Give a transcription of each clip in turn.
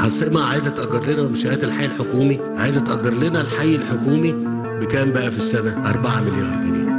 العاصمه عايزه تاجر لنا منشات الحي الحكومي عايزه تاجر لنا الحي الحكومي بكام بقى في السنه 4 مليار جنيه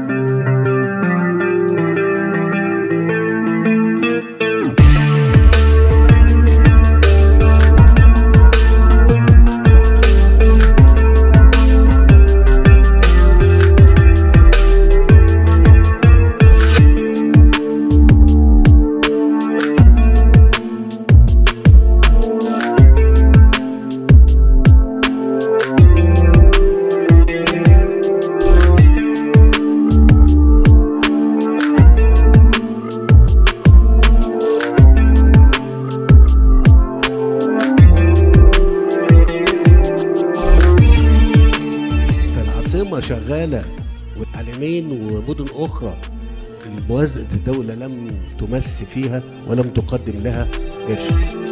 فالعاصمة شغالة والعالمين ومدن أخرى موازنة الدولة لم تمس فيها ولم تقدم لها قرش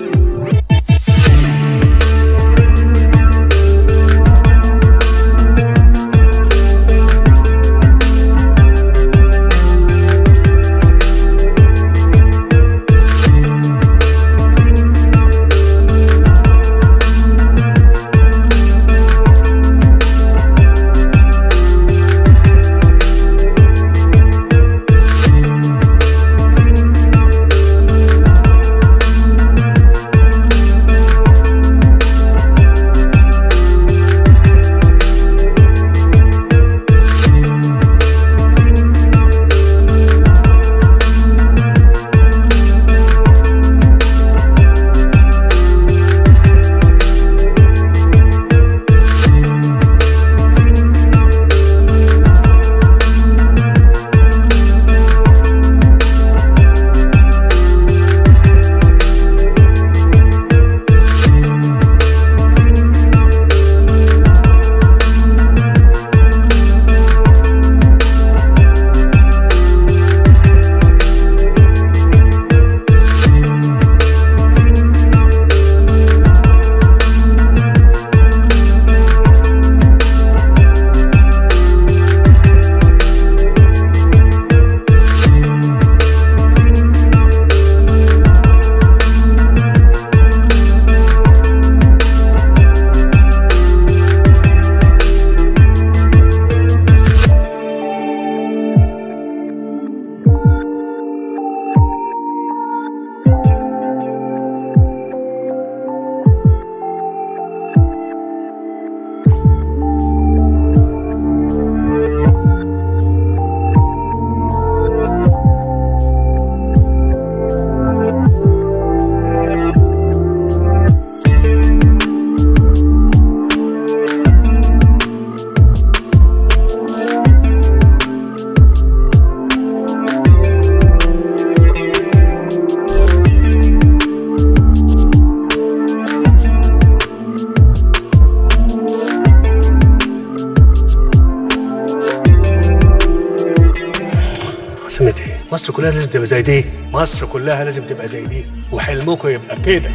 عاصمة ايه؟ مصر كلها لازم تبقى زي دي مصر كلها لازم تبقى زي دي وحلمكم يبقى كده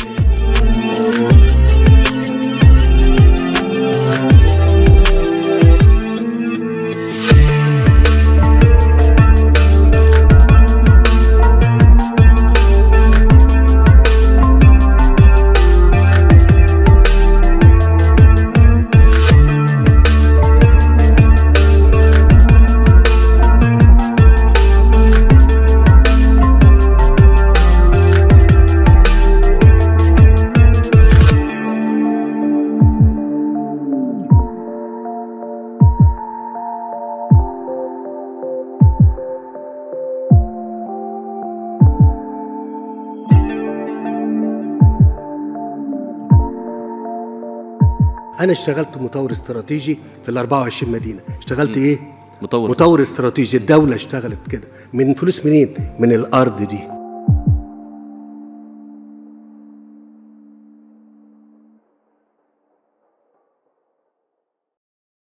انا اشتغلت مطور استراتيجي في ال 24 مدينه اشتغلت ايه مطور مطور استراتيجي الدوله اشتغلت كده من فلوس منين من الارض دي